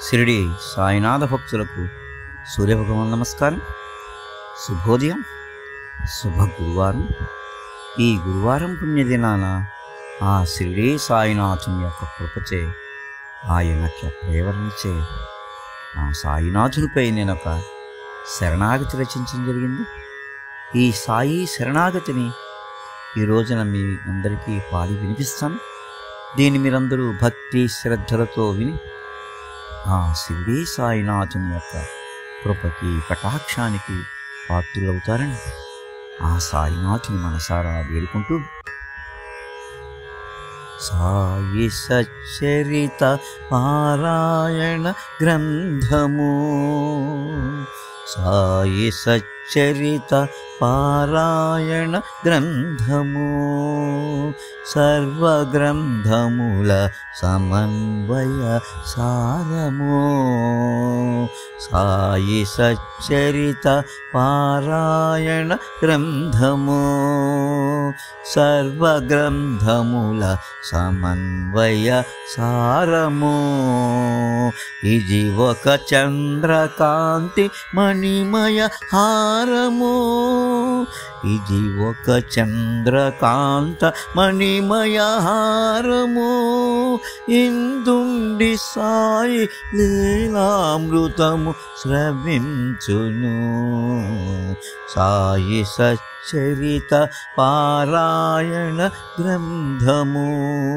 షిరిడి సాయినాథ భక్తులకు సూర్యభగవాన్ నమస్కారం శుభోదయం శుభ గురువారం ఈ గురువారం పుణ్యదినాన ఆ షిరిడి సాయినాథుని యొక్క కృపచే ఆయనకి ప్రేరణచే ఆ సాయినాథునిపై నేను ఒక శరణాగతి రచించడం జరిగింది ఈ సాయి శరణాగతిని ఈ రోజున మీ అందరికీ పాడి వినిపిస్తాను దీన్ని మీరందరూ భక్తి శ్రద్ధలతో విని ఆ శివుడి సాయినాథుని యొక్క కృపకి కటాక్షానికి పాత్రులవుతారని ఆ సాయినాథుని మనసారా వేడుకుంటూ సాయి సచ్చరిత పారాయణ గ్రంథము సాయి సచ్చరిత పారాయణ గ్రంథము సర్వగ్రంథముల సమన్వయ సారము సాయి సచ్చరిత పారాయణ గ్రంథము సర్వగ్రంథముల సమన్వయ సారము ఇది ఒక చంద్రకాంతి మణిమయ హారము ఇది ఒక చంద్రకాంత మణిమయ హారము ఇందుండి సాయి లీలామృతము స్రవించును సాయి సచ్చరిత పారాయణ గ్రంథము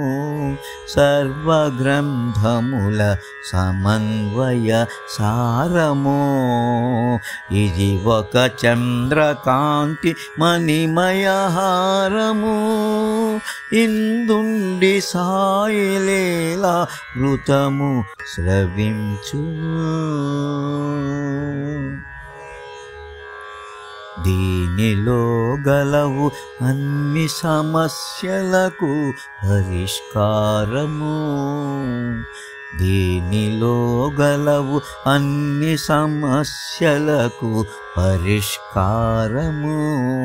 సర్వగ్రంథముల సమన్వయ సారము ఇది ఒక చంద్రకాంతి మణిమయ హారము ఇందుండి సాయిలేలా మృతము స్రవించును దీనిలో గలవు అన్ని సమస్యలకు పరిష్కారము దీనిలో గలవు అన్ని సమస్యలకు పరిష్కారము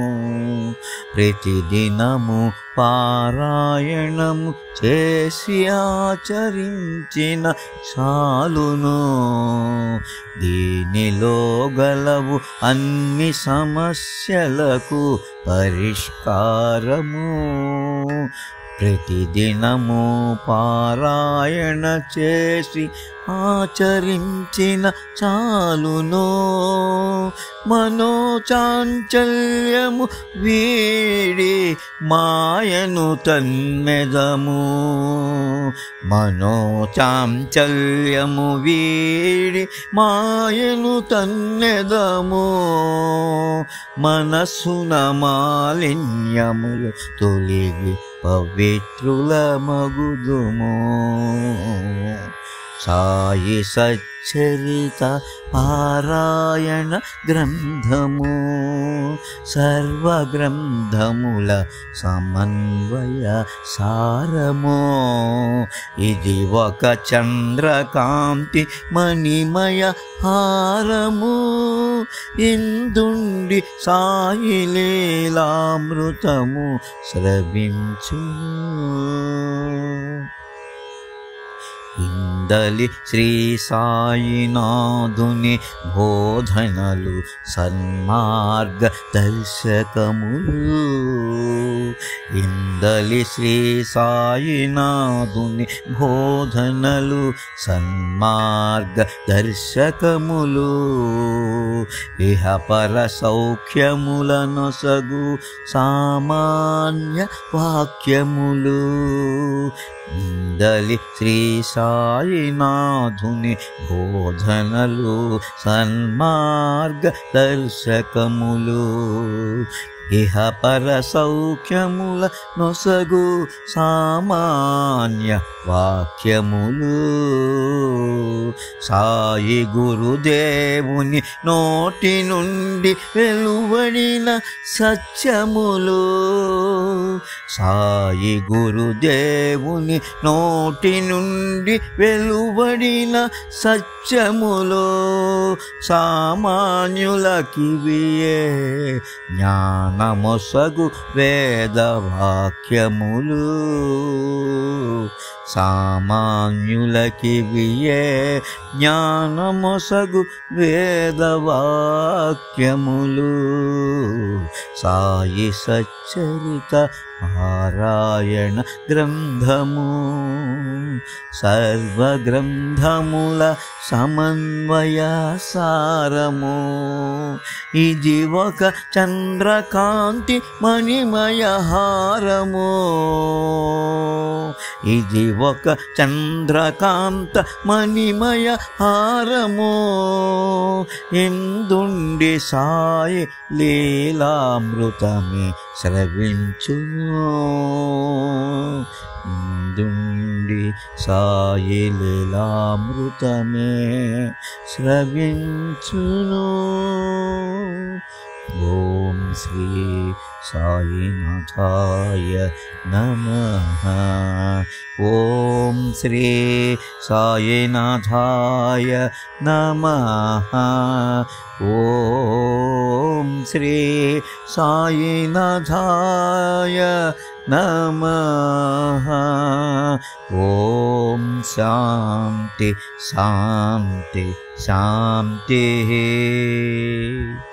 ప్రతిదినము పారాయణము చేసి ఆచరించిన చాలును దీనిలో గలవు అన్ని సమస్యలకు పరిష్కారము ప్రతిదినము పారాయణ చేసి ఆచరించిన చాలును మనోచాంచల్యము వీడి మాయను తన్మెదము మనోచాంచల్యము వీడి మాయను తన్నెదము మనసున మాలిన్యములు తొలిగి పవిత్రుల మగుదుము సాయి సచ్చరిత పారాయణ గ్రంథము సర్వగ్రంథముల సమన్వయ సారము ఇది ఒక చంద్రకాంతి మణిమయ హారము ఇందుండి సాయి లీలామృతము స్రవించు ఇందలి శ్రీ సాయినాథుని బోధనలు సన్మార్గ దర్శకములు ఇందలి శ్రీ సాయినాథుని బోధనలు సన్మార్గ దర్శకములు ఇహ పర సౌఖ్యములను సగు సామాన్య వాక్యములు ఇందలి శ్రీ సాయినాథుని బోధనలు సన్మార్గ దర్శకములు ఇహ పర సౌఖ్యముల నొసగు సామాన్య వాక్యములు సాయి గురుదేవుని నోటి నుండి వెలువడిన సత్యములు సాయి గురుదేవుని నోటి నుండి వెలువడిన సత్యములో సామాన్యులకివియే జ్ఞానమొసగు వేదవాక్యములు సామాన్యులకివియే జ్ఞానమొసగు వేదవాక్యములు సాయి సచ్చరిత పారాయణ గ్రంథము సర్వగ్రంథముల సమన్వయ సారము ఇది ఒక చంద్రకాంతి మణిమయ హారము ఇది ఒక చంద్రకాంత మణిమయ హారము ఇందుండి సాయి లీలామృతమే స్రవించును ఇందుండి సాయి లీలామృతమే స్రవించును ఓం శ్రీ సాయినాథాయ నమ ఓం శ్రీ సాయినాథాయ నమ ఓం శ్రీ సాయినాథాయ నమ ఓం శాంతి శాంతి శాంతి